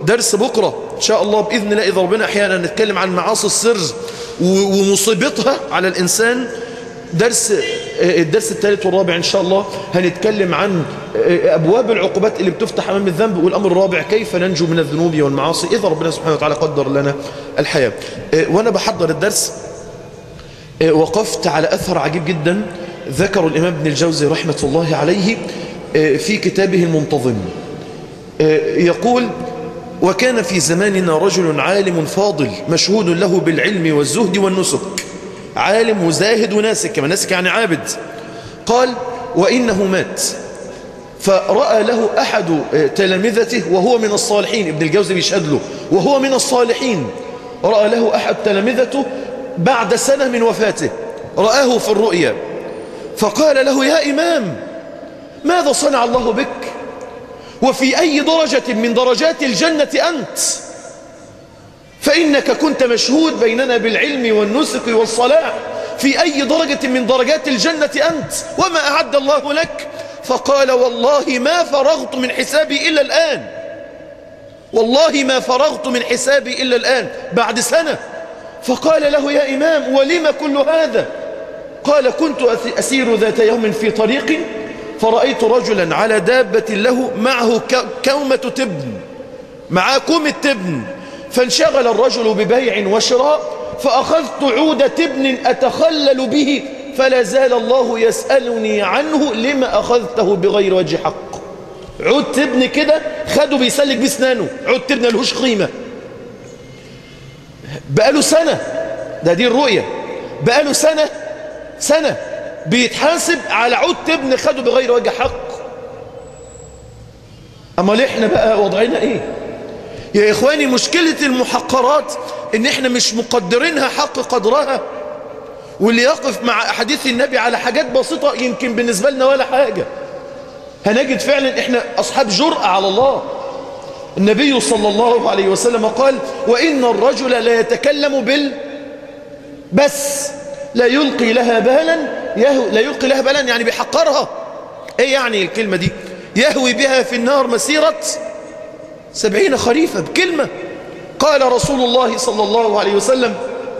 درس بكرة إن شاء الله بإذن الله إذا ربنا أحيانا نتكلم عن معاصي السر ومصيبتها على الإنسان درس الدرس الثالث والرابع إن شاء الله هنتكلم عن أبواب العقوبات اللي بتفتح أمام الذنب والأمر الرابع كيف ننجو من الذنوب والمعاصي إذا ربنا سبحانه وتعالى قدر لنا الحياة وأنا بحضر الدرس وقفت على أثر عجيب جدا ذكر الإمام ابن الجوزي رحمة الله عليه في كتابه المنتظم يقول وكان في زماننا رجل عالم فاضل مشهود له بالعلم والزهد والنسك عالم وزاهد وناسك كما ناسك يعني عابد قال وإنه مات فرأى له أحد تلامذته وهو من الصالحين ابن الجوزي بيشهد له وهو من الصالحين رأى له أحد تلامذته بعد سنة من وفاته رآه في الرؤيا فقال له يا إمام ماذا صنع الله بك وفي أي درجة من درجات الجنة أنت فإنك كنت مشهود بيننا بالعلم والنسك والصلاح في أي درجة من درجات الجنة أنت وما أعد الله لك فقال والله ما فرغت من حسابي إلا الآن والله ما فرغت من حسابي إلا الآن بعد سنة فقال له يا إمام ولم كل هذا قال كنت أسير ذات يوم في طريق فرأيت رجلا على دابة له معه كومة تبن معاه كومة تبن فانشغل الرجل ببيع وشراء فأخذت عود تبن أتخلل به فلا زال الله يسألني عنه لما أخذته بغير وجه حق عود تبن كده خده بيسلك بسنانه عود تبن لهوش قيمة بقاله سنة ده دي الرؤية بقاله سنة سنة بيتحاسب على عود تبن خده بغير وجه حق أما ليه احنا بقى وضعنا ايه يا إخواني مشكلة المحقرات إن إحنا مش مقدرينها حق قدرها واللي يقف مع أحاديث النبي على حاجات بسيطة يمكن بالنسبة لنا ولا حاجة هنجد فعلا إحنا أصحاب جرأة على الله النبي صلى الله عليه وسلم قال وإن الرجل لا يتكلم بال بس لا يلقي لها بالا يهو لا يلقي لها بالا يعني بيحقرها ايه يعني الكلمة دي يهوي بها في النار مسيرة سبعين خريفة بكلمة قال رسول الله صلى الله عليه وسلم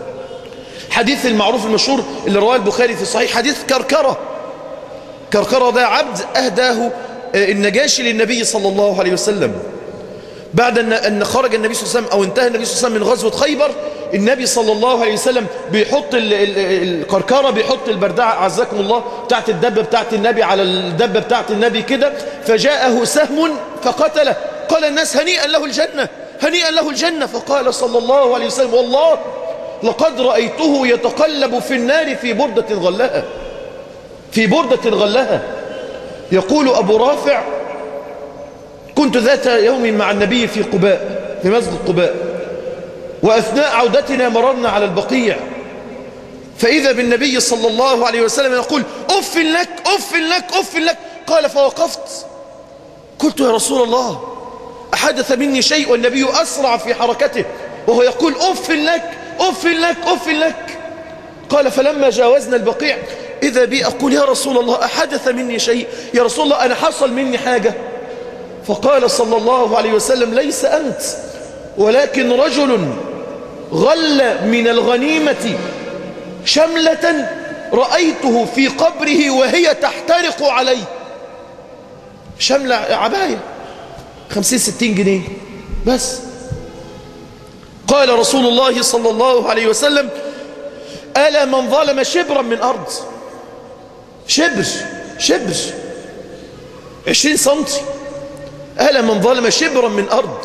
حديث المعروف المشهور اللي رواه البخاري في الصحيح حديث كركرة كركرة ده عبد أهداه النجاشي للنبي صلى الله عليه وسلم بعد أن, أن خرج النبي صلى الله عليه وسلم أو انتهى النبي صلى الله عليه وسلم من غزوة خيبر النبي صلى الله عليه وسلم بيحط الكركرة بيحط البردعة عزكم الله بتاعت الدبة بتاعت النبي على الدبة بتاعت النبي كده فجاءه سهم فقتله قال الناس هنيئا له الجنة هنيئا له الجنة فقال صلى الله عليه وسلم والله لقد رأيته يتقلب في النار في بردة غلها في بردة غلها يقول أبو رافع كنت ذات يوم مع النبي في قباء في مسجد قباء وأثناء عودتنا مررنا على البقيع فإذا بالنبي صلى الله عليه وسلم يقول أف لك أف لك أف لك قال فوقفت قلت يا رسول الله أحدث مني شيء والنبي أسرع في حركته وهو يقول أف لك أف لك أف لك قال فلما جاوزنا البقيع إذا بي أقول يا رسول الله أحدث مني شيء يا رسول الله أنا حصل مني حاجة فقال صلى الله عليه وسلم ليس أنت ولكن رجل غل من الغنيمة شملة رأيته في قبره وهي تحترق عليه شملة عباية خمسين ستين جنيه بس قال رسول الله صلى الله عليه وسلم ألا من ظلم شبرا من أرض شبر شبر عشرين سنتي ألا من ظلم شبرا من أرض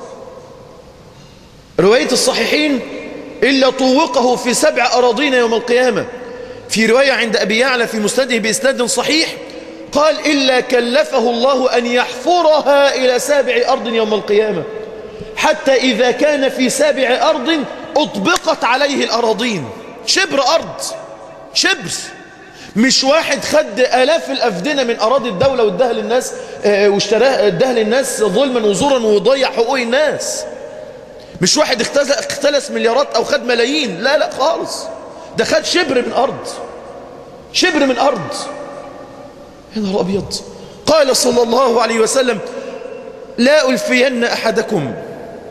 رواية الصحيحين إلا طوقه في سبع أراضين يوم القيامة في رواية عند أبي يعلى في مسنده بإسناد صحيح قال إلا كلفه الله أن يحفرها إلى سابع أرض يوم القيامة حتى إذا كان في سابع أرض أطبقت عليه الأراضين شبر أرض شبر مش واحد خد آلاف الأفدنة من أراضي الدولة واداها للناس واشتراها اداها للناس ظلما وزورا وضيع حقوق الناس مش واحد اختلس مليارات أو خد ملايين لا لا خالص ده خد شبر من أرض شبر من أرض يا نهار أبيض قال صلى الله عليه وسلم لا ألفين أحدكم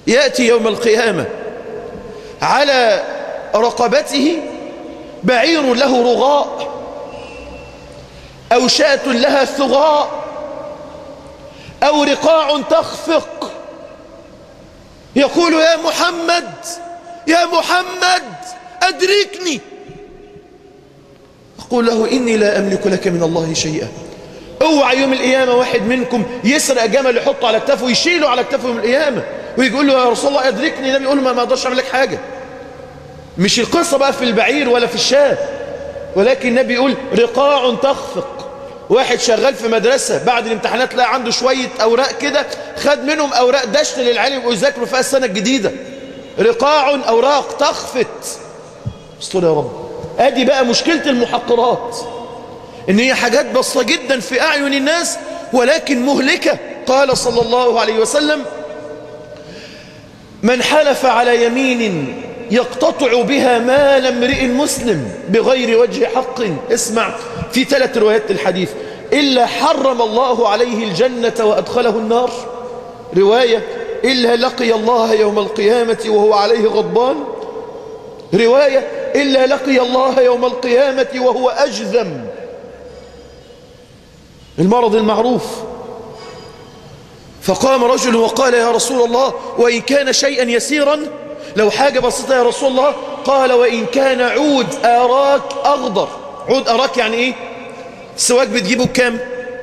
يأتي يوم القيامة على رقبته بعير له رغاء أو شاة لها ثغاء أو رقاع تخفق يقول يا محمد يا محمد أدركني أقول له إني لا أملك لك من الله شيئا اوعى يوم القيامة واحد منكم يسرق جمل يحطه على كتافه ويشيله على كتافه يوم القيامة ويقول له يا رسول الله أدركني النبي يقول له ما اقدرش أعمل لك حاجة مش القصة بقى في البعير ولا في الشاه ولكن النبي يقول رقاع تخفق واحد شغال في مدرسة بعد الامتحانات لقى عنده شوية أوراق كده خد منهم أوراق دشت للعلم يبقوا يذاكروا فيها السنة الجديدة رقاع أوراق تخفت استر يا رب ادي بقى مشكلة المحقرات ان هي حاجات بسيطة جدا في أعين الناس ولكن مهلكة قال صلى الله عليه وسلم من حلف على يمين يقتطع بها مال امرئ مسلم بغير وجه حق اسمع في ثلاث روايات الحديث إلا حرم الله عليه الجنة وأدخله النار رواية إلا لقي الله يوم القيامة وهو عليه غضبان رواية إلا لقي الله يوم القيامة وهو أجذم المرض المعروف فقام رجل وقال يا رسول الله وإن كان شيئا يسيرا لو حاجة بسيطة يا رسول الله قال وإن كان عود أراك أخضر عود أراك يعني إيه السواك بتجيبه بكام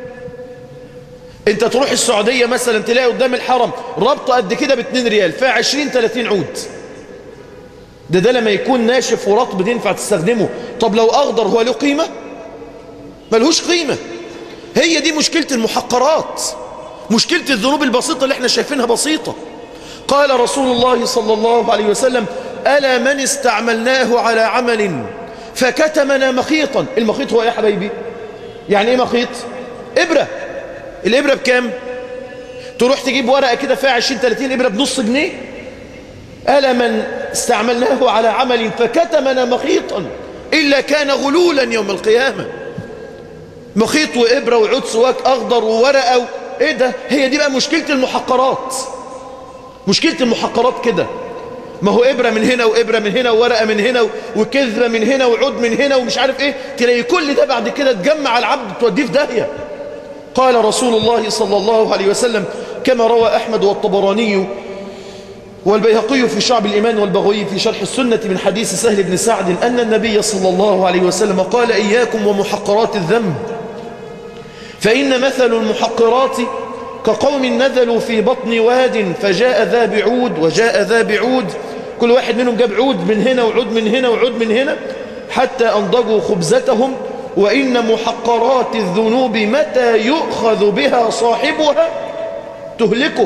انت تروح السعودية مثلا تلاقي قدام الحرم ربطه قد كده باتنين ريال فيها عشرين ثلاثين عود ده ده لما يكون ناشف ورطب ينفع تستخدمه طب لو أخضر هو له قيمة ملهوش قيمة هي دي مشكلة المحقرات مشكلة الذنوب البسيطة اللي احنا شايفينها بسيطة قال رسول الله صلى الله عليه وسلم ألا من استعملناه على عمل فكتمنا مخيطا المخيط هو ايه يا حبايبي يعني ايه مخيط إبرة الإبرة بكام تروح تجيب ورقة كده فيها 20 30 إبرة بنص جنيه ألا من استعملناه على عمل فكتمنا مخيطا إلا كان غلولا يوم القيامة مخيط وإبرة وعود سواك أخضر وورقة و... إيه ده هي دي بقى مشكلة المحقرات مشكلة المحقرات كده ما هو إبرة من هنا وإبرة من هنا وورقة من هنا وكذبة من هنا وعود من هنا ومش عارف إيه تلاقي كل ده بعد كده تجمع العبد توديه في داهية قال رسول الله صلى الله عليه وسلم كما روى أحمد والطبراني والبيهقي في شعب الإيمان والبغوي في شرح السنة من حديث سهل بن سعد أن النبي صلى الله عليه وسلم قال إياكم ومحقرات الذنب فإن مثل المحقرات كقوم نزلوا في بطن واد فجاء ذا بعود وجاء ذا بعود كل واحد منهم جاب عود من هنا وعود من هنا وعود من هنا حتى أنضجوا خبزتهم وإن محقرات الذنوب متى يؤخذ بها صاحبها تهلكه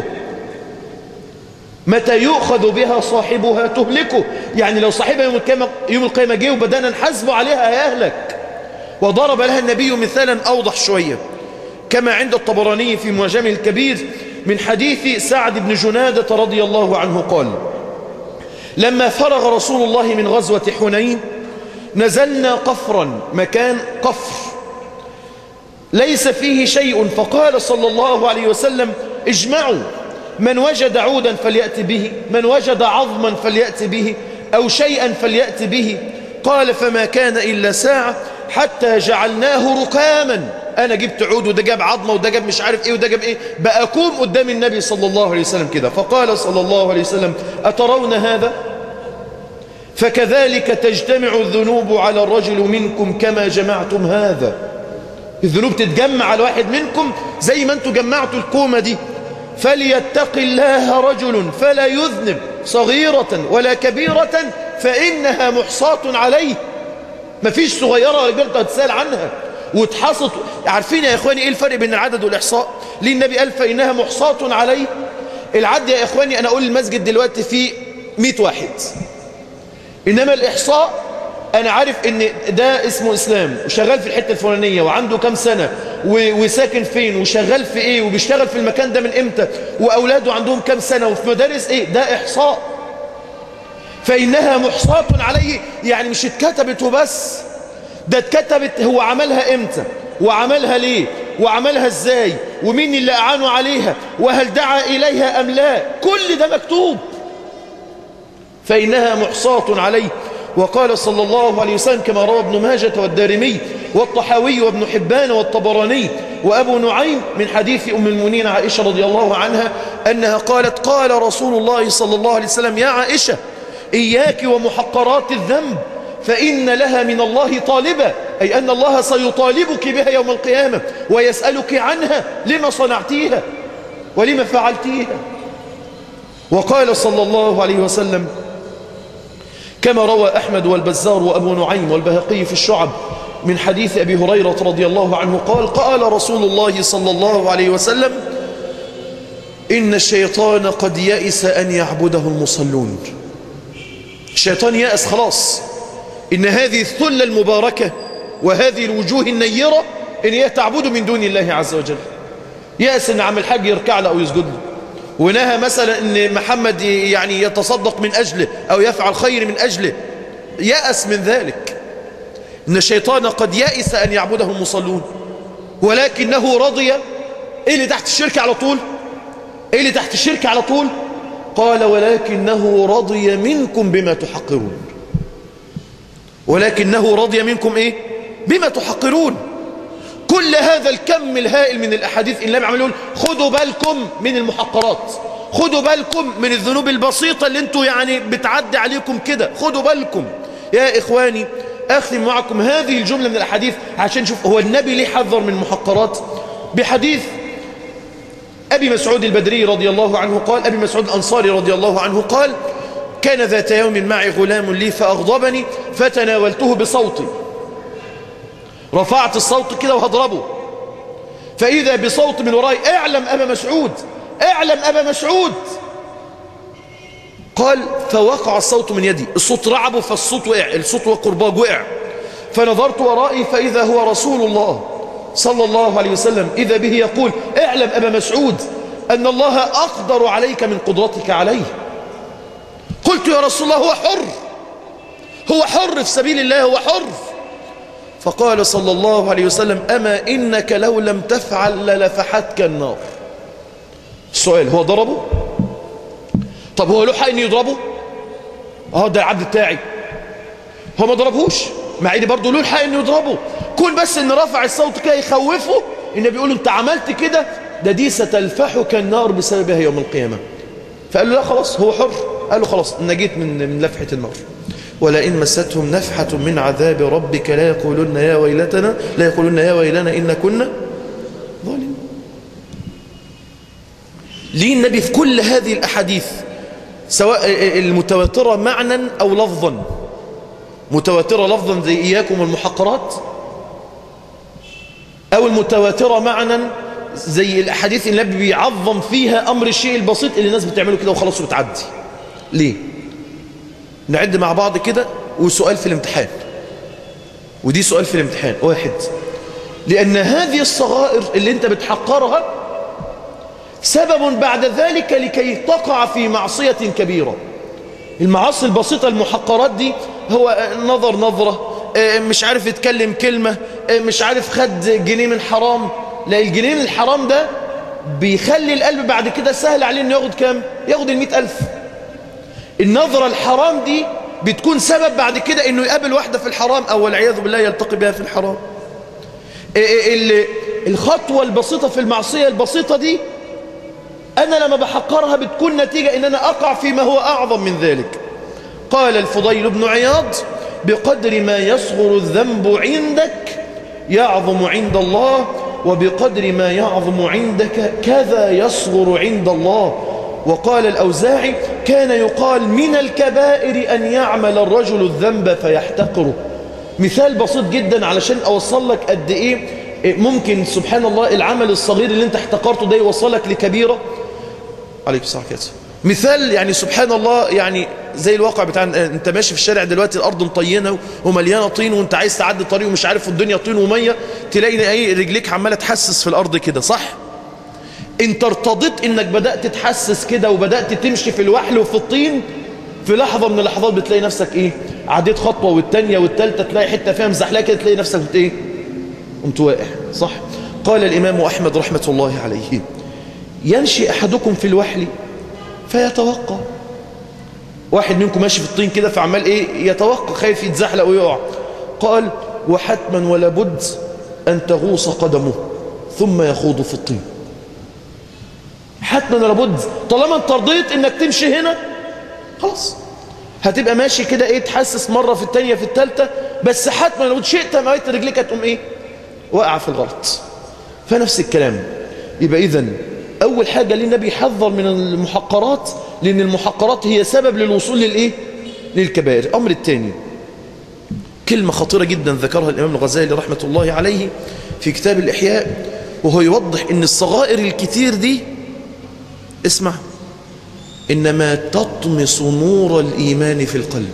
متى يؤخذ بها صاحبها تهلكه يعني لو صاحبها يوم القيامة, يوم القيامة جه وبدأنا نحاسبه عليها هيهلك وضرب لها النبي مثالا أوضح شوية كما عند الطبراني في معجمه الكبير من حديث سعد بن جنادة رضي الله عنه قال لما فرغ رسول الله من غزوة حنين نزلنا قفرا مكان قفر ليس فيه شيء فقال صلى الله عليه وسلم اجمعوا من وجد عودا فليأت به من وجد عظما فليأت به أو شيئا فليأت به قال فما كان إلا ساعة حتى جعلناه ركاما أنا جبت عود وده جاب عظمة وده جاب مش عارف إيه وده جاب إيه بأقوم قدام النبي صلى الله عليه وسلم كده فقال صلى الله عليه وسلم أترون هذا فكذلك تجتمع الذنوب على الرجل منكم كما جمعتم هذا الذنوب تتجمع على واحد منكم زي ما انتم جمعتوا الكومة دي فليتق الله رجل فلا يذنب صغيرة ولا كبيرة فإنها محصاة عليه مفيش صغيرة ولا كبيرة تتسال عنها وتحصت عارفين يا إخواني إيه الفرق بين العدد والإحصاء ليه النبي قال فإنها محصاة عليه العد يا إخواني أنا أقول المسجد دلوقتي فيه 100 واحد إنما الإحصاء أنا عارف إن ده اسمه إسلام وشغال في الحتة الفلانية وعنده كام سنة وساكن فين وشغال في إيه وبيشتغل في المكان ده من إمتى وأولاده عندهم كام سنة وفي مدارس إيه ده إحصاء فإنها محصاة عليه يعني مش اتكتبت وبس ده اتكتبت هو عملها إمتى وعملها ليه وعملها ازاي ومين اللي أعانوا عليها وهل دعا إليها أم لا كل ده مكتوب فإنها محصاة عليه وقال صلى الله عليه وسلم كما روى ابن ماجة والدارمي والطحاوي وابن حبان والطبراني وأبو نعيم من حديث أم المؤمنين عائشة رضي الله عنها أنها قالت قال رسول الله صلى الله عليه وسلم يا عائشة إياك ومحقرات الذنب فإن لها من الله طالبة أي أن الله سيطالبك بها يوم القيامة ويسألك عنها لما صنعتيها ولما فعلتيها وقال صلى الله عليه وسلم كما روى أحمد والبزار وأبو نعيم والبهقي في الشعب من حديث أبي هريرة رضي الله عنه قال قال رسول الله صلى الله عليه وسلم إن الشيطان قد يئس أن يعبده المصلون الشيطان يأس خلاص إن هذه الثلة المباركة وهذه الوجوه النيرة إن هي تعبد من دون الله عز وجل يأس إن عم الحاج يركع له أو يسجد له ونهى مثلا إن محمد يعني يتصدق من أجله أو يفعل خير من أجله يأس من ذلك إن الشيطان قد يأس أن يعبده المصلون ولكنه رضي إيه اللي تحت الشرك على طول إيه اللي تحت الشرك على طول قال ولكنه رضي منكم بما تحقرون ولكنه رضي منكم إيه بما تحقرون كل هذا الكم الهائل من الأحاديث اللي النبي عمل يقول خدوا بالكم من المحقرات خدوا بالكم من الذنوب البسيطة اللي انتوا يعني بتعدي عليكم كده خدوا بالكم يا إخواني أختم معكم هذه الجملة من الأحاديث عشان نشوف هو النبي ليه حذر من المحقرات بحديث أبي مسعود البدري رضي الله عنه قال أبي مسعود الأنصاري رضي الله عنه قال كان ذات يوم معي غلام لي فأغضبني فتناولته بصوتي رفعت الصوت كده وهضربه فإذا بصوت من وراي اعلم أبا مسعود اعلم أبا مسعود قال فوقع الصوت من يدي الصوت رعبه فالصوت وقع الصوت وقرباج وقع فنظرت ورائي فإذا هو رسول الله صلى الله عليه وسلم إذا به يقول اعلم أبا مسعود أن الله أقدر عليك من قدرتك عليه قلت يا رسول الله هو حر هو حر في سبيل الله هو حر فقال صلى الله عليه وسلم أما إنك لو لم تفعل للفحتك النار السؤال هو ضربه طب هو له حق انه يضربه اه ده العبد بتاعي هو ما ضربهوش مع ان برضه له الحق انه يضربه كون بس ان رفع الصوت كده يخوفه النبي بيقول له انت عملت كده ده دي ستلفحك النار بسببها يوم القيامه فقال له لا خلاص هو حر قال له خلاص نجيت من من لفحه النار ولئن مستهم نفحة من عذاب ربك لا يقولون يا ويلتنا لا يقولون يا ويلنا إن كنا ظالمين ليه النبي في كل هذه الأحاديث سواء المتواترة معنى أو لفظا متواترة لفظا زي إياكم المحقرات أو المتواترة معنى زي الأحاديث اللي النبي بيعظم فيها أمر الشيء البسيط اللي الناس بتعمله كده وخلاص وبتعدي ليه نعد مع بعض كده وسؤال في الامتحان ودي سؤال في الامتحان واحد لأن هذه الصغائر اللي انت بتحقرها سبب بعد ذلك لكي تقع في معصية كبيرة المعاصي البسيطة المحقرات دي هو نظر نظرة مش عارف يتكلم كلمة مش عارف خد جنيه من حرام لا الجنيه من الحرام ده بيخلي القلب بعد كده سهل عليه انه ياخد كام ياخد المئة ألف النظرة الحرام دي بتكون سبب بعد كده انه يقابل واحدة في الحرام او والعياذ بالله يلتقي بها في الحرام الخطوة البسيطة في المعصية البسيطة دي انا لما بحقرها بتكون نتيجة ان انا اقع فيما هو اعظم من ذلك قال الفضيل بن عياض بقدر ما يصغر الذنب عندك يعظم عند الله وبقدر ما يعظم عندك كذا يصغر عند الله وقال الأوزاعي كان يقال من الكبائر أن يعمل الرجل الذنب فيحتقره مثال بسيط جدا علشان أوصل لك قد إيه ممكن سبحان الله العمل الصغير اللي انت احتقرته ده يوصلك لكبيرة عليك الصحة كده مثال يعني سبحان الله يعني زي الواقع بتاع انت ماشي في الشارع دلوقتي الارض مطينه ومليانه طين وانت عايز تعدي الطريق ومش عارف الدنيا طين وميه تلاقي اي رجليك عماله تحسس في الارض كده صح انت ارتضيت انك بدأت تحسس كده وبدأت تمشي في الوحل وفي الطين في لحظة من اللحظات بتلاقي نفسك ايه عديت خطوة والتانية والتالتة تلاقي حتة فيها مزحلقة كده تلاقي نفسك بت ايه قمت واقع صح قال الإمام أحمد رحمة الله عليه ينشي أحدكم في الوحل فيتوقع واحد منكم ماشي في الطين كده فعمال إيه يتوقع خايف يتزحلق ويقع قال وحتما ولا بد أن تغوص قدمه ثم يخوض في الطين حتما ولا بد طالما انت رضيت انك تمشي هنا خلاص هتبقى ماشي كده ايه تحسس مرة في التانية في التالتة بس حتما لو شئت ما رجليك هتقوم ايه وقع في الغلط فنفس الكلام يبقى اذا اول حاجة ليه النبي حذر من المحقرات لان المحقرات هي سبب للوصول للايه للكبائر الامر الثاني كلمة خطيرة جدا ذكرها الامام الغزالي رحمة الله عليه في كتاب الاحياء وهو يوضح ان الصغائر الكتير دي اسمع إنما تطمس نور الإيمان في القلب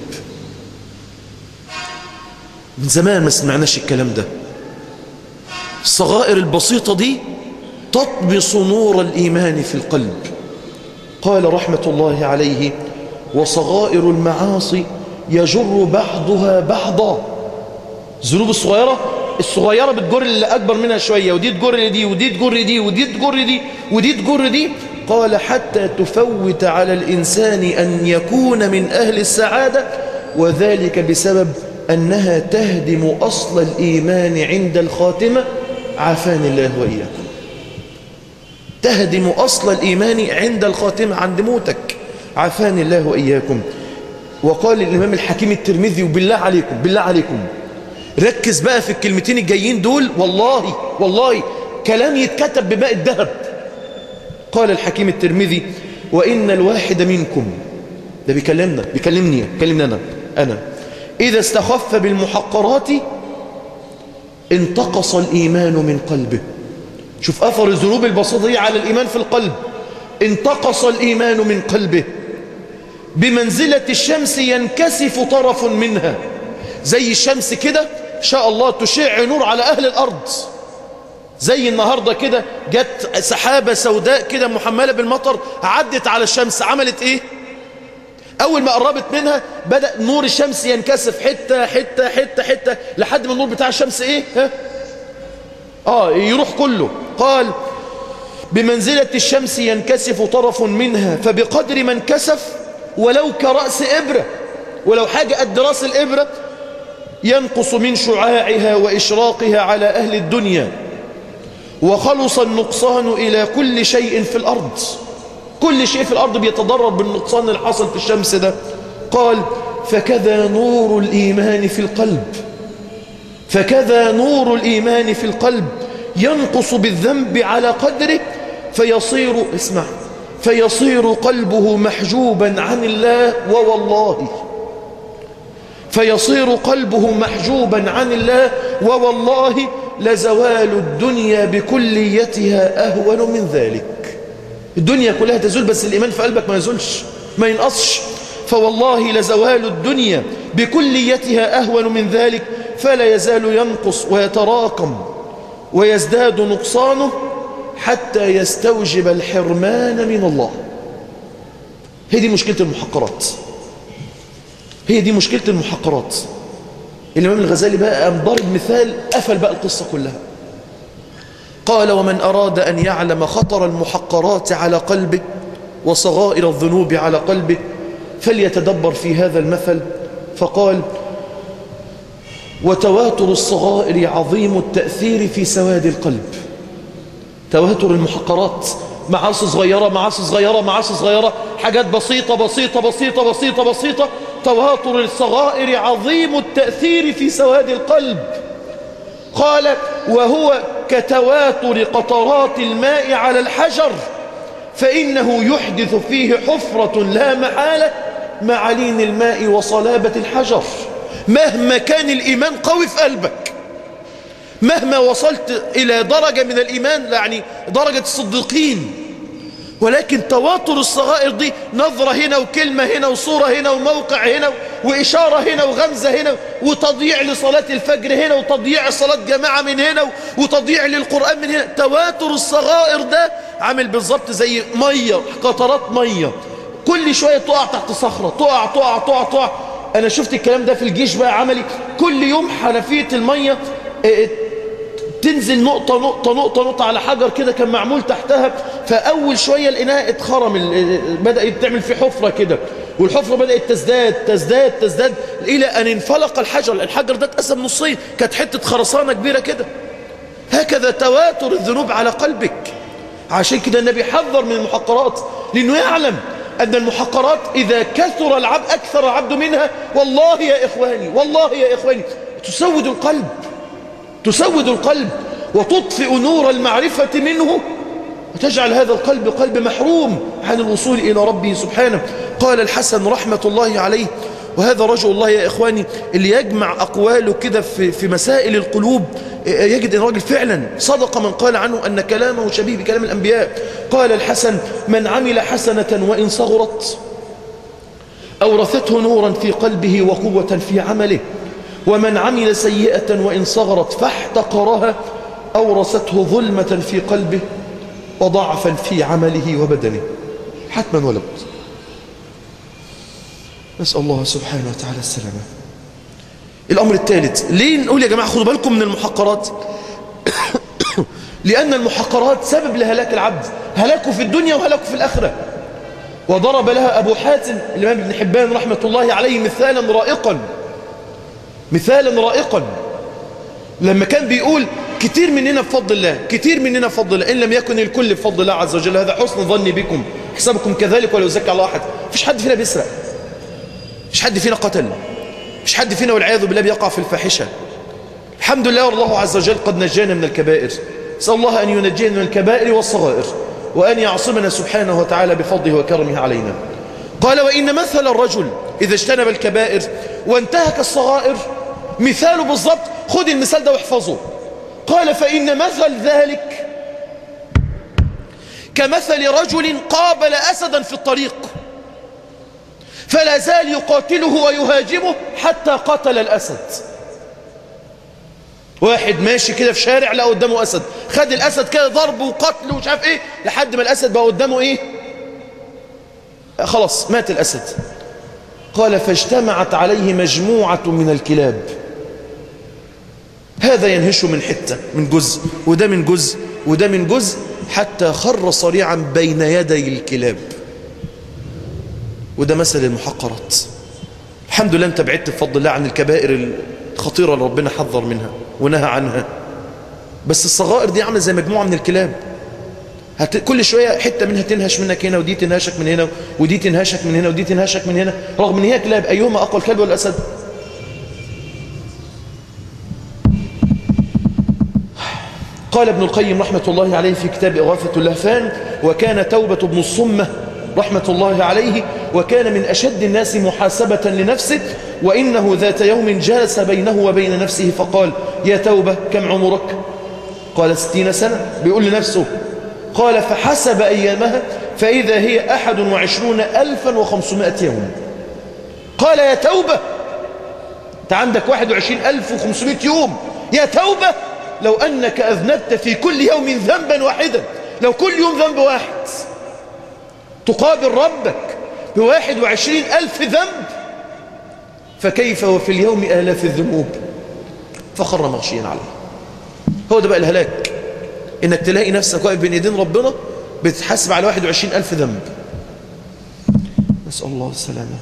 من زمان ما سمعناش الكلام ده الصغائر البسيطة دي تطمس نور الإيمان في القلب قال رحمة الله عليه وصغائر المعاصي يجر بعضها بعضا الذنوب الصغيرة الصغيرة بتجر اللي أكبر منها شوية ودي تجر دي ودي تجر دي ودي تجر دي ودي تجر دي قال حتى تفوت على الإنسان أن يكون من أهل السعادة وذلك بسبب أنها تهدم أصل الإيمان عند الخاتمة عافاني الله وإياكم تهدم أصل الإيمان عند الخاتمة عند موتك عافاني الله وإياكم وقال الإمام الحكيم الترمذي وبالله عليكم بالله عليكم ركز بقى في الكلمتين الجايين دول والله والله كلام يتكتب بماء الذهب قال الحكيم الترمذي وإن الواحد منكم ده بيكلمنا بيكلمني بيكلمني أنا أنا إذا استخف بالمحقرات انتقص الإيمان من قلبه شوف أثر الذنوب البسيطة دي على الإيمان في القلب انتقص الإيمان من قلبه بمنزلة الشمس ينكسف طرف منها زي الشمس كده شاء الله تشع نور على أهل الأرض زي النهاردة كده جت سحابة سوداء كده محملة بالمطر عدت على الشمس عملت ايه اول ما قربت منها بدأ نور الشمس ينكسف حتة حتة حتة حتة لحد ما النور بتاع الشمس ايه ها؟ اه يروح كله قال بمنزلة الشمس ينكسف طرف منها فبقدر ما انكسف ولو كرأس إبرة ولو حاجة قد راس الإبرة ينقص من شعاعها وإشراقها على أهل الدنيا وخلص النقصان إلى كل شيء في الأرض كل شيء في الأرض بيتضرر بالنقصان اللي حصل في الشمس ده قال فكذا نور الإيمان في القلب فكذا نور الإيمان في القلب ينقص بالذنب على قدره فيصير اسمع فيصير قلبه محجوبا عن الله ووالله فيصير قلبه محجوبا عن الله ووالله لزوال الدنيا بكليتها أهون من ذلك الدنيا كلها تزول بس الإيمان في قلبك ما يزولش ما ينقصش فوالله لزوال الدنيا بكليتها أهون من ذلك فلا يزال ينقص ويتراكم ويزداد نقصانه حتى يستوجب الحرمان من الله هي دي مشكلة المحقرات هي دي مشكلة المحقرات الإمام الغزالي بقى قام ضرب مثال قفل بقى القصة كلها قال ومن أراد أن يعلم خطر المحقرات على قلبه وصغائر الذنوب على قلبه فليتدبر في هذا المثل فقال وتواتر الصغائر عظيم التأثير في سواد القلب تواتر المحقرات معاصي صغيرة معاصي صغيرة معاصي صغيرة حاجات بسيطة بسيطة بسيطة بسيطة بسيطة تواتر الصغائر عظيم التأثير في سواد القلب قال وهو كتواتر قطرات الماء على الحجر فإنه يحدث فيه حفرة لا محالة مع لين الماء وصلابة الحجر مهما كان الإيمان قوي في قلبك مهما وصلت إلى درجة من الإيمان يعني درجة الصديقين ولكن تواتر الصغائر دي نظرة هنا وكلمة هنا وصورة هنا وموقع هنا وإشارة هنا وغمزة هنا وتضييع لصلاة الفجر هنا وتضييع صلاة جماعة من هنا وتضييع للقرآن من هنا تواتر الصغائر ده عامل بالظبط زي مية قطرات مية كل شوية تقع تحت صخرة تقع تقع تقع تقع أنا شفت الكلام ده في الجيش بقى عملي كل يوم حنفية المية تنزل نقطة نقطة نقطة نقطة على حجر كده كان معمول تحتها فأول شوية الإناء اتخرم بدأ تعمل فيه حفرة كده والحفرة بدأت تزداد تزداد تزداد إلى أن انفلق الحجر الحجر ده اتقسم نصين كانت حتة خرسانة كبيرة كده هكذا تواتر الذنوب على قلبك عشان كده النبي حذر من المحقرات لأنه يعلم أن المحقرات إذا كثر العبد أكثر العبد منها والله يا إخواني والله يا إخواني تسود القلب تسود القلب وتطفئ نور المعرفة منه وتجعل هذا القلب قلب محروم عن الوصول إلى ربه سبحانه قال الحسن رحمة الله عليه وهذا رجل الله يا إخواني اللي يجمع أقواله كده في, في مسائل القلوب يجد أن الرجل فعلا صدق من قال عنه أن كلامه شبيه بكلام الأنبياء قال الحسن من عمل حسنة وإن صغرت أورثته نورا في قلبه وقوة في عمله ومن عمل سيئة وإن صغرت فاحتقرها أورثته ظلمة في قلبه وضعفا في عمله وبدنه حتما ولا بد نسأل الله سبحانه وتعالى السلامة الأمر الثالث ليه نقول يا جماعة خدوا بالكم من المحقرات لأن المحقرات سبب لهلاك العبد هلاكه في الدنيا وهلاكه في الآخرة وضرب لها أبو حاتم الإمام ابن حبان رحمة الله عليه مثالا رائقا مثالا رائقا لما كان بيقول كتير مننا بفضل الله كتير مننا بفضل الله إن لم يكن الكل بفضل الله عز وجل هذا حسن ظني بكم حسابكم كذلك ولا يزكى الله أحد مفيش حد فينا بيسرق مفيش حد فينا قتل مفيش حد فينا والعياذ بالله بيقع في الفاحشة الحمد لله والله عز وجل قد نجانا من الكبائر نسأل الله أن ينجينا من الكبائر والصغائر وأن يعصمنا سبحانه وتعالى بفضله وكرمه علينا قال وإن مثل الرجل إذا اجتنب الكبائر وانتهك الصغائر مثاله بالضبط خذ المثال ده واحفظه قال فإن مثل ذلك كمثل رجل قابل أسدا في الطريق فلا زال يقاتله ويهاجمه حتى قتل الأسد واحد ماشي كده في شارع لقى قدامه أسد خد الأسد كده ضرب وقتل ومش عارف إيه لحد ما الأسد بقى قدامه إيه خلاص مات الأسد قال فاجتمعت عليه مجموعة من الكلاب هذا ينهش من حتة من جزء وده من جزء وده من جزء حتى خر صريعا بين يدي الكلاب وده مثل المحقرات الحمد لله انت بعدت بفضل الله عن الكبائر الخطيرة اللي ربنا حذر منها ونهى عنها بس الصغائر دي عامله زي مجموعة من الكلاب هت... كل شوية حتة منها تنهش منك هنا ودي تنهشك من هنا ودي تنهشك من هنا ودي تنهشك من هنا رغم ان هي كلاب ايهما اقوى الكلب ولا الاسد قال ابن القيم رحمة الله عليه في كتاب إغاثة اللهفان وكان توبة ابن الصمة رحمة الله عليه وكان من أشد الناس محاسبة لنفسه وإنه ذات يوم جلس بينه وبين نفسه فقال يا توبة كم عمرك قال ستين سنة بيقول لنفسه قال فحسب أيامها فإذا هي أحد وعشرون ألفا وخمسمائة يوم قال يا توبة أنت عندك واحد وعشرين ألف وخمسمائة يوم يا توبة لو أنك أذنبت في كل يوم ذنبا واحدا لو كل يوم ذنب واحد تقابل ربك بواحد وعشرين ألف ذنب فكيف وفي اليوم آلاف الذنوب فخر مغشيا عليه هو ده بقى الهلاك إنك تلاقي نفسك واقف بين يدين ربنا بتحاسب على واحد وعشرين ألف ذنب نسأل الله السلامة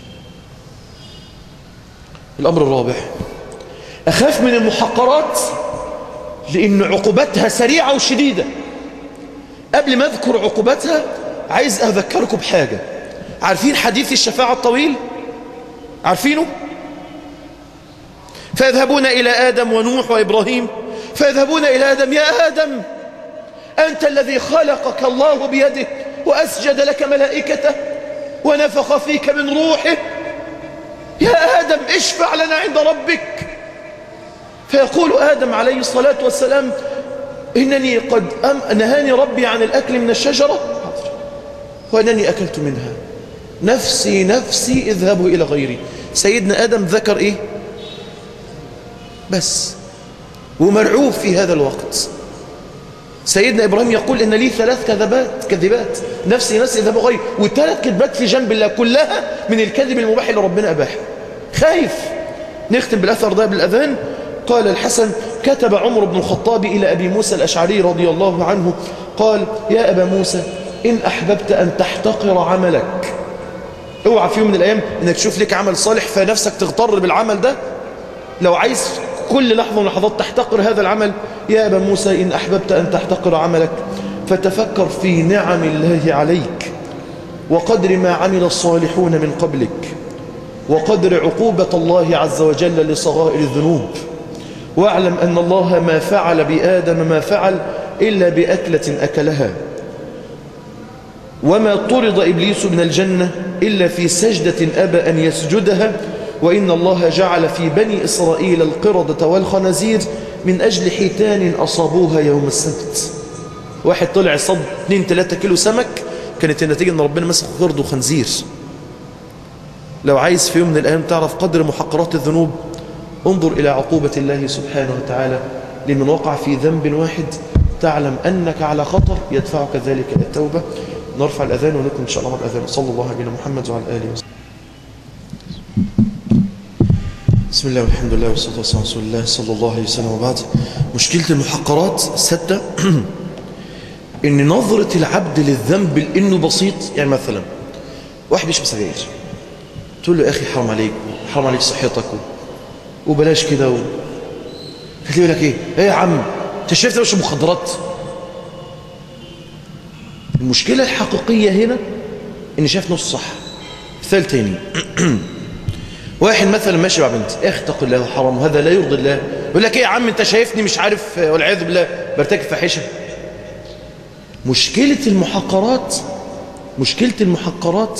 الأمر الرابع أخاف من المحقرات لأن عقوبتها سريعة وشديدة قبل ما أذكر عقوبتها عايز أذكركم بحاجة عارفين حديث الشفاعة الطويل عارفينه فيذهبون إلى آدم ونوح وإبراهيم فيذهبون إلى آدم يا آدم أنت الذي خلقك الله بيده وأسجد لك ملائكته ونفخ فيك من روحه يا آدم اشفع لنا عند ربك فيقول آدم عليه الصلاة والسلام إنني قد أم نهاني ربي عن الأكل من الشجرة وأنني أكلت منها نفسي نفسي اذهبوا إلى غيري سيدنا آدم ذكر إيه بس ومرعوب في هذا الوقت سيدنا إبراهيم يقول إن لي ثلاث كذبات كذبات نفسي نفسي اذهبوا غيري وثلاث كذبات في جنب الله كلها من الكذب المباح اللي ربنا أباحه خايف نختم بالأثر ده بالأذان قال الحسن كتب عمر بن الخطاب إلى أبي موسى الأشعري رضي الله عنه قال يا أبا موسى إن أحببت أن تحتقر عملك اوعى في يوم من الأيام أنك تشوف لك عمل صالح فنفسك تغتر بالعمل ده لو عايز كل لحظة من لحظات تحتقر هذا العمل يا أبا موسى إن أحببت أن تحتقر عملك فتفكر في نعم الله عليك وقدر ما عمل الصالحون من قبلك وقدر عقوبة الله عز وجل لصغائر الذنوب واعلم أن الله ما فعل بآدم ما فعل إلا بأكلة أكلها وما طرد إبليس من الجنة إلا في سجدة أبى أن يسجدها وإن الله جعل في بني إسرائيل القردة والخنازير من أجل حيتان أصابوها يوم السبت واحد طلع صد 2-3 كيلو سمك كانت النتيجة أن ربنا مسك قرد وخنزير لو عايز في يوم من الأيام تعرف قدر محقرات الذنوب انظر إلى عقوبة الله سبحانه وتعالى لمن وقع في ذنب واحد تعلم أنك على خطر يدفعك ذلك التوبة نرفع الأذان ونكمل إن شاء الله مع الأذان صلى الله على محمد وعلى آله وسلم بسم الله والحمد لله والصلاة والسلام على رسول الله صلى الله عليه وسلم وبعد مشكلة المحقرات الستة ان نظرة العبد للذنب لانه بسيط يعني مثلا واحد بيشرب سجاير تقول له يا اخي حرام عليك حرام عليك صحتك وبلاش كده و... فتلاقي لك ايه ايه يا عم انت شايف ده مخدرات المشكلة الحقيقية هنا اني شايف نص صح مثال تاني واحد مثلا ماشي مع بنت اختق الله حرام هذا لا يرضي الله يقول لك ايه يا عم انت شايفني مش عارف والعياذ بالله برتكب فاحشه مشكلة المحقرات مشكلة المحقرات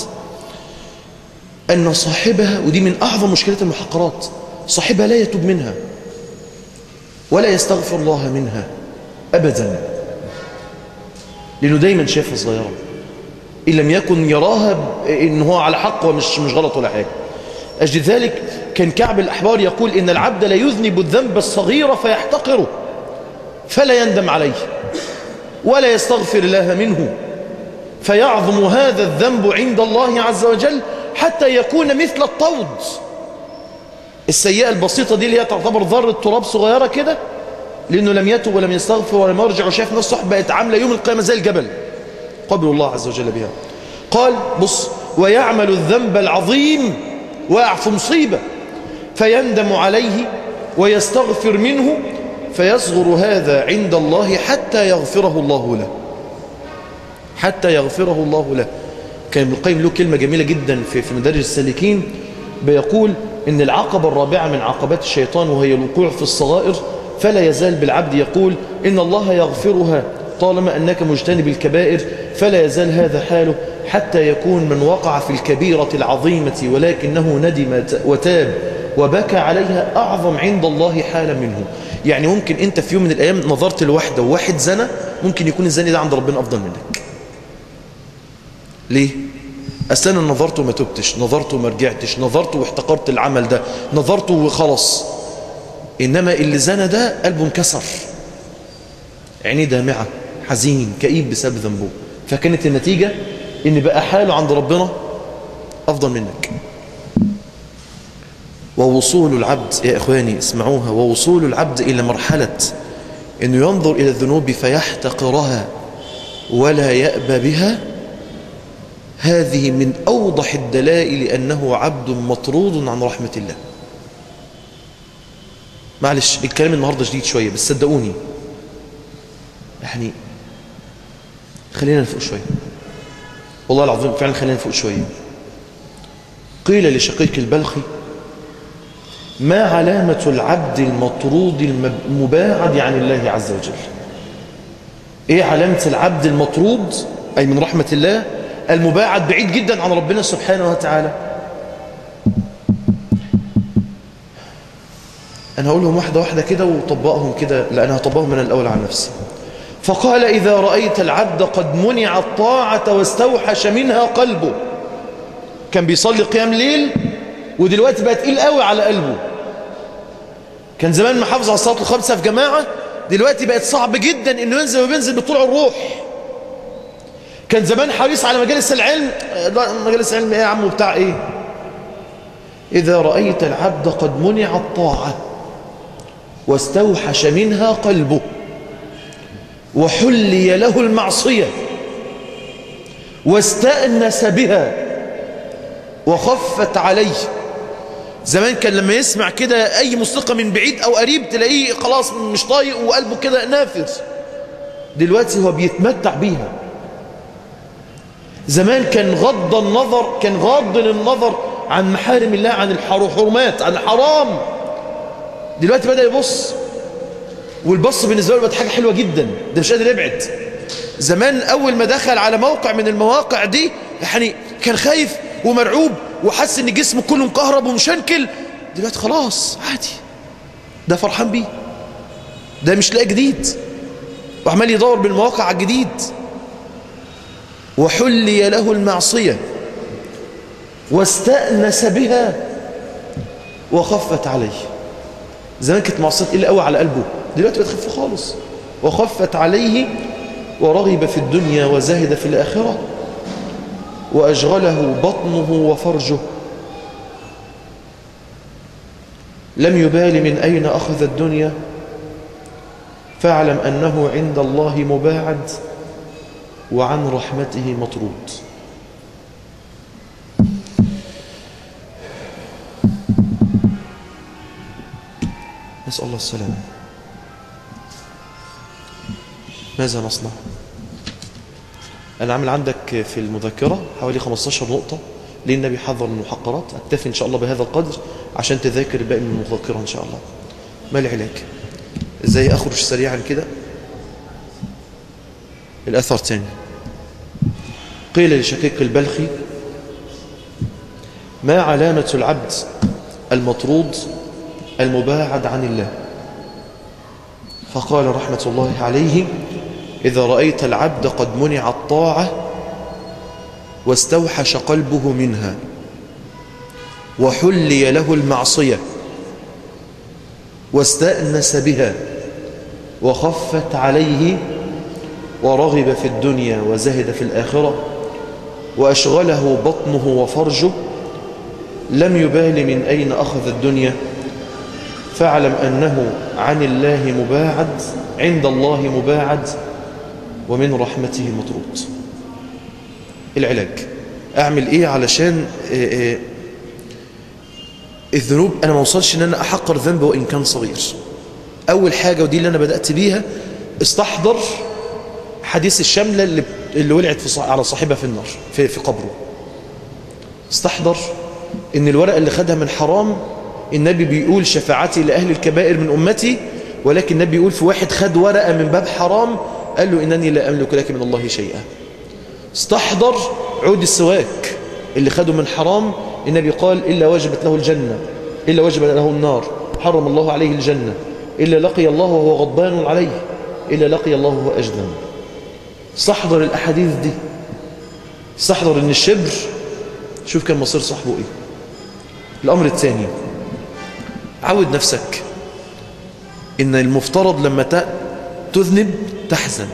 أن صاحبها ودي من أعظم مشكلة المحقرات صاحبها لا يتوب منها ولا يستغفر الله منها أبدا لأنه دايما شايفها صغيرة إن لم يكن يراها إن هو على حق ومش مش غلط ولا حاجة أجل ذلك كان كعب الأحبار يقول إن العبد لا يذنب الذنب الصغير فيحتقره فلا يندم عليه ولا يستغفر الله منه فيعظم هذا الذنب عند الله عز وجل حتى يكون مثل الطود السيئة البسيطة دي اللي هي تعتبر ذرة تراب صغيرة كده لأنه لم يتوب ولم يستغفر ولم يرجع وشاف نفسه بقت عاملة يوم القيامة زي الجبل قبل الله عز وجل بها قال بص ويعمل الذنب العظيم وقع في مصيبة فيندم عليه ويستغفر منه فيصغر هذا عند الله حتى يغفره الله له حتى يغفره الله له كان ابن القيم له كلمة جميلة جدا في في مدارج السالكين بيقول إن العقبة الرابعة من عقبات الشيطان وهي الوقوع في الصغائر فلا يزال بالعبد يقول إن الله يغفرها طالما أنك مجتنب الكبائر فلا يزال هذا حاله حتى يكون من وقع في الكبيرة العظيمة ولكنه ندم وتاب وبكى عليها أعظم عند الله حالا منه يعني ممكن أنت في يوم من الأيام نظرت لوحدة وواحد زنى ممكن يكون الزاني ده عند ربنا أفضل منك ليه؟ أصلا نظرت وما تبتش نظرت وما رجعتش نظرت واحتقرت العمل ده نظرت وخلص إنما اللي زنى ده قلبه انكسر عينيه دامعة حزين كئيب بسبب ذنبه فكانت النتيجة إن بقى حاله عند ربنا أفضل منك ووصول العبد يا إخواني اسمعوها ووصول العبد إلى مرحلة أنه ينظر إلى الذنوب فيحتقرها ولا يأبى بها هذه من أوضح الدلائل أنه عبد مطرود عن رحمة الله معلش الكلام النهاردة جديد شوية بس صدقوني يعني خلينا نفوق شوية والله العظيم فعلا خلينا نفوق شوية قيل لشقيق البلخي ما علامة العبد المطرود المباعد عن الله عز وجل ايه علامة العبد المطرود اي من رحمة الله المباعد بعيد جدا عن ربنا سبحانه وتعالى انا هقولهم واحدة واحدة كده وطبقهم كده لان هطبقهم من الاول عن نفسي فقال اذا رأيت العبد قد منع الطاعة واستوحش منها قلبه كان بيصلي قيام ليل ودلوقتي بقى تقيل قوي على قلبه كان زمان محافظ على الصلاه الخمسه في جماعه دلوقتي بقت صعب جدا انه ينزل وبينزل بطلوع الروح كان زمان حريص على مجالس العلم لا مجالس العلم ايه يا عم بتاع ايه اذا رايت العبد قد منع الطاعه واستوحش منها قلبه وحلي له المعصية واستأنس بها وخفت عليه زمان كان لما يسمع كده أي موسيقى من بعيد أو قريب تلاقيه خلاص مش طايق وقلبه كده نافذ دلوقتي هو بيتمتع بيها زمان كان غض النظر كان غاض النظر عن محارم الله عن الحرمات عن الحرام دلوقتي بدأ يبص والبص بالنسبة له بقت حاجة حلوة جدا ده مش قادر يبعد زمان أول ما دخل على موقع من المواقع دي يعني كان خايف ومرعوب وحس ان جسمه كله مكهرب ومشنكل دلوقتي خلاص عادي ده فرحان بيه ده مش لاقي جديد وعمال يدور بالمواقع على الجديد وحلي له المعصية واستأنس بها وخفت عليه زمان كانت معصية إلا قوي على قلبه دلوقتي بتخف خالص وخفت عليه ورغب في الدنيا وزهد في الآخرة وأشغله بطنه وفرجه لم يبال من أين أخذ الدنيا فاعلم أنه عند الله مباعد وعن رحمته مطرود نسأل الله السلامة ماذا نصنع أنا عامل عندك في المذكرة حوالي 15 نقطة ليه النبي حذر من المحقرات أكتفي إن شاء الله بهذا القدر عشان تذاكر الباقي من المذكرة إن شاء الله ما العلاج إزاي أخرج سريعا كده الأثر تاني قيل لشقيق البلخي ما علامة العبد المطرود المباعد عن الله فقال رحمة الله عليه إذا رأيت العبد قد منع الطاعة واستوحش قلبه منها وحلي له المعصية واستأنس بها وخفت عليه ورغب في الدنيا وزهد في الآخرة وأشغله بطنه وفرجه لم يبال من أين أخذ الدنيا فاعلم أنه عن الله مباعد عند الله مباعد ومن رحمته مطرود العلاج أعمل إيه علشان إيه الذنوب أنا ما وصلش أن أنا أحقر ذنب وإن كان صغير أول حاجة ودي اللي أنا بدأت بيها استحضر حديث الشملة اللي, اللي ولعت في على صاحبها في النار في, في قبره استحضر ان الورقة اللي خدها من حرام النبي بيقول شفاعتي لأهل الكبائر من أمتي ولكن النبي بيقول في واحد خد ورقة من باب حرام قال له إنني لا أملك لك من الله شيئا استحضر عود السواك اللي خده من حرام النبي قال إلا وجبت له الجنة إلا وجبت له النار حرم الله عليه الجنة إلا لقي الله وهو غضبان عليه إلا لقي الله وهو أجدم استحضر الأحاديث دي استحضر ان الشبر شوف كان مصير صاحبه ايه الامر الثاني عود نفسك ان المفترض لما تذنب تحزن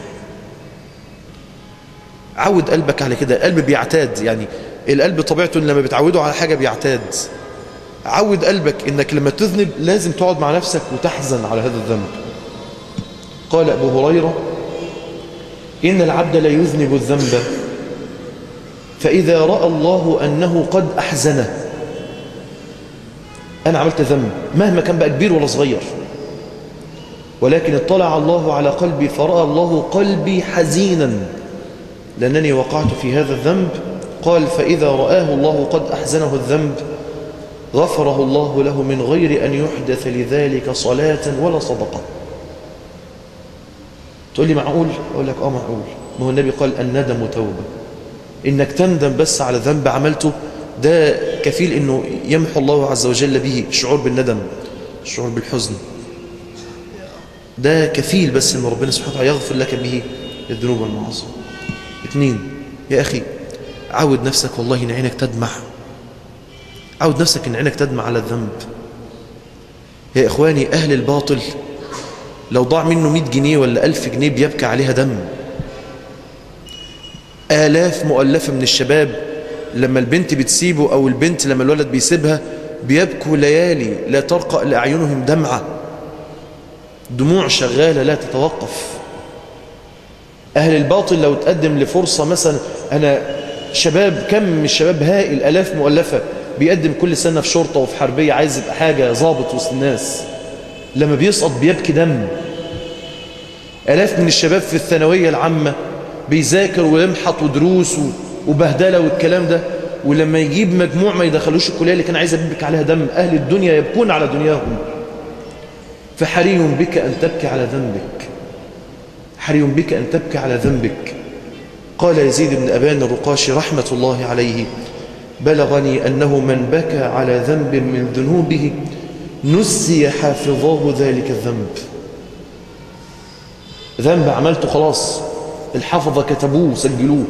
عود قلبك على كده القلب بيعتاد يعني القلب طبيعته لما بتعوده على حاجة بيعتاد عود قلبك انك لما تذنب لازم تقعد مع نفسك وتحزن على هذا الذنب قال ابو هريره إن العبد لا يذنب الذنب فإذا رأى الله أنه قد أحزنه أنا عملت ذنب مهما كان بقى كبير ولا صغير ولكن اطلع الله على قلبي فرأى الله قلبي حزينا لأنني وقعت في هذا الذنب قال فإذا رآه الله قد أحزنه الذنب غفره الله له من غير أن يحدث لذلك صلاة ولا صدقة تقول لي معقول أقول لك آه معقول ما هو النبي قال الندم توبة إنك تندم بس على ذنب عملته ده كفيل إنه يمحو الله عز وجل به الشعور بالندم الشعور بالحزن ده كفيل بس إن ربنا سبحانه وتعالى يغفر لك به الذنوب والمعاصي اثنين يا أخي عود نفسك والله إن عينك تدمع عود نفسك إن عينك تدمع على الذنب يا إخواني أهل الباطل لو ضاع منه 100 جنيه ولا 1000 جنيه بيبكى عليها دم آلاف مؤلفة من الشباب لما البنت بتسيبه أو البنت لما الولد بيسيبها بيبكوا ليالي لا ترقى لأعينهم دمعة دموع شغالة لا تتوقف أهل الباطل لو تقدم لفرصة مثلا أنا شباب كم من الشباب هائل ألاف مؤلفة بيقدم كل سنة في شرطة وفي حربية عايز يبقى حاجة ظابط وسط الناس لما بيسقط بيبكي دم ألاف من الشباب في الثانوية العامة بيذاكر ويمحط ودروس وبهدلة والكلام ده ولما يجيب مجموع ما يدخلوش الكلية اللي كان عايز يبكي عليها دم أهل الدنيا يبكون على دنياهم فحري بك أن تبكي على ذنبك حري بك أن تبكي على ذنبك قال يزيد بن أبان الرقاشي رحمة الله عليه بلغني أنه من بكى على ذنب من ذنوبه نسي حافظاه ذلك الذنب ذنب عملته خلاص الحفظة كتبوه سجلوه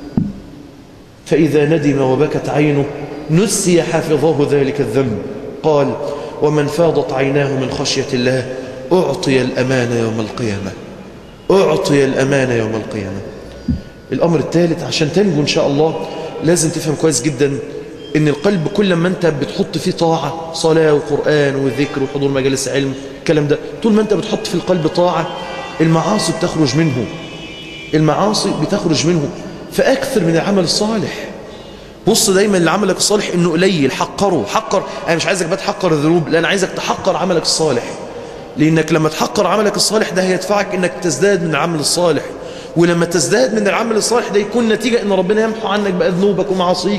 فإذا ندم وبكت عينه نسي حافظاه ذلك الذنب قال ومن فاضت عيناه من خشية الله أعطي الأمان يوم القيامة أعطي الأمان يوم القيامة الأمر الثالث عشان تنجو إن شاء الله لازم تفهم كويس جدا إن القلب كل ما أنت بتحط فيه طاعة صلاة وقرآن وذكر وحضور مجالس علم الكلام ده طول ما أنت بتحط في القلب طاعة المعاصي بتخرج منه المعاصي بتخرج منه فأكثر من العمل الصالح بص دايما لعملك الصالح انه قليل حقره حقر انا مش عايزك بقى تحقر الذنوب لا انا عايزك تحقر عملك الصالح لانك لما تحقر عملك الصالح ده هيدفعك انك تزداد من العمل الصالح ولما تزداد من العمل الصالح ده يكون نتيجة ان ربنا يمحو عنك بقى ذنوبك ومعاصيك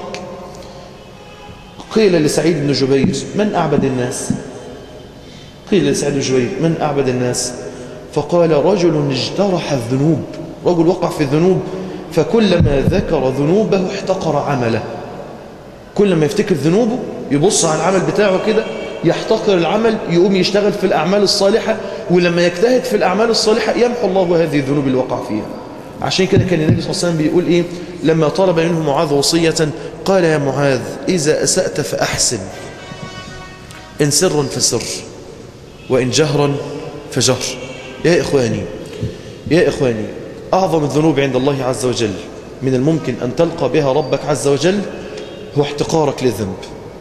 قيل لسعيد بن جبير من أعبد الناس قيل لسعيد بن جبير من أعبد الناس فقال رجل اجترح الذنوب رجل وقع في الذنوب فكلما ذكر ذنوبه احتقر عمله كل ما يفتكر ذنوبه يبص على العمل بتاعه كده يحتقر العمل يقوم يشتغل في الأعمال الصالحة ولما يجتهد في الأعمال الصالحة يمحو الله هذه الذنوب اللي وقع فيها عشان كده كان النبي صلى الله عليه وسلم بيقول إيه لما طلب منه معاذ وصية قال يا معاذ إذا أسأت فأحسن إن سرا فسر وإن جهرا فجهر يا إخواني يا إخواني أعظم الذنوب عند الله عز وجل من الممكن أن تلقى بها ربك عز وجل هو احتقارك للذنب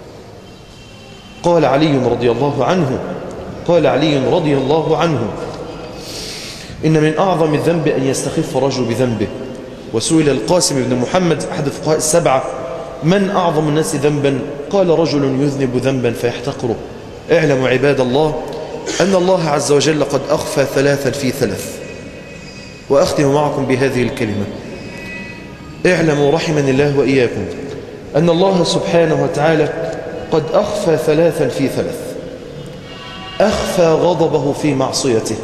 قال علي رضي الله عنه قال علي رضي الله عنه إن من أعظم الذنب أن يستخف رجل بذنبه وسئل القاسم بن محمد أحد الفقهاء السبعة من أعظم الناس ذنبا قال رجل يذنب ذنبا فيحتقره اعلموا عباد الله أن الله عز وجل قد أخفى ثلاثا في ثلاث وأختم معكم بهذه الكلمة اعلموا رحمني الله وإياكم أن الله سبحانه وتعالى قد أخفى ثلاثا في ثلاث أخفى غضبه في معصيته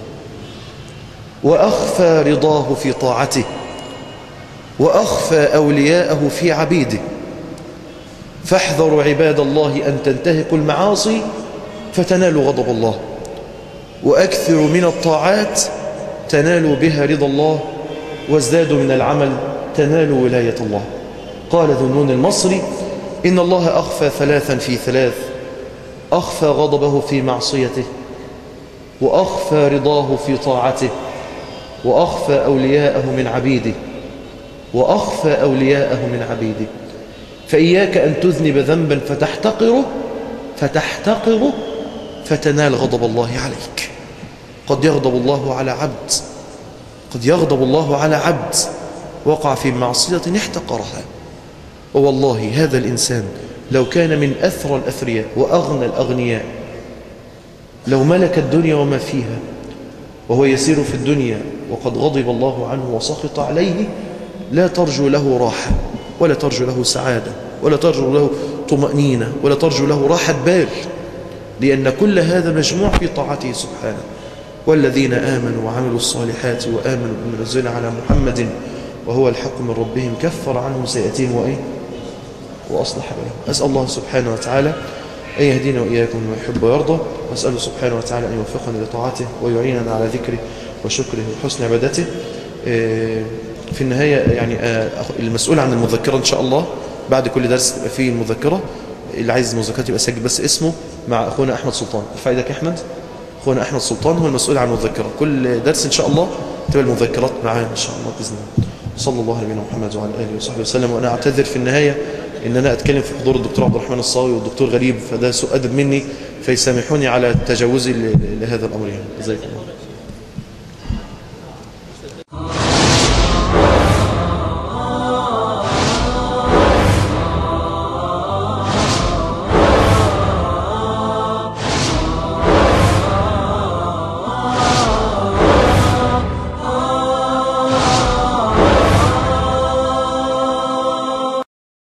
وأخفى رضاه في طاعته وأخفى أولياءه في عبيده فاحذروا عباد الله أن تنتهكوا المعاصي فتنالوا غضب الله وأكثروا من الطاعات تنالوا بها رضا الله وازدادوا من العمل تنالوا ولاية الله قال ذنون المصري إن الله أخفى ثلاثا في ثلاث أخفى غضبه في معصيته وأخفى رضاه في طاعته وأخفى أولياءه من عبيده وأخفى أولياءه من عبيده فإياك أن تذنب ذنبا فتحتقره فتحتقره فتنال غضب الله عليك قد يغضب الله على عبد قد يغضب الله على عبد وقع في معصية احتقرها ووالله هذا الإنسان لو كان من أثرى الأثرياء وأغنى الأغنياء لو ملك الدنيا وما فيها وهو يسير في الدنيا وقد غضب الله عنه وسخط عليه لا ترجو له راحة ولا ترجو له سعادة ولا ترجو له طمأنينة ولا ترجو له راحة بال لأن كل هذا مجموع في طاعته سبحانه والذين آمنوا وعملوا الصالحات وآمنوا بما نزل على محمد وهو الحق من ربهم كفر عنهم سيئاتهم وإيه وأصلح بينهم أسأل الله سبحانه وتعالى أن يهدينا وإياكم ما يحب ويرضى وأسأله سبحانه وتعالى أن يوفقنا لطاعته ويعيننا على ذكره وشكره وحسن عبادته في النهاية يعني المسؤول عن المذكرة إن شاء الله بعد كل درس تبقى فيه المذكرة اللي عايز المذكرة يبقى سجل بس اسمه مع أخونا أحمد سلطان ارفع ايدك يا أحمد أخونا أحمد سلطان هو المسؤول عن المذكرة كل درس إن شاء الله تبقى المذكرات معانا إن شاء الله بإذن الله صلى الله على نبينا محمد وعلى آله وصحبه وسلم وأنا أعتذر في النهاية ان انا اتكلم في حضور الدكتور عبد الرحمن الصاوي والدكتور غريب فده سوء ادب مني فيسامحوني على تجاوزي ل- لهذا الامر يعني جزاكم الله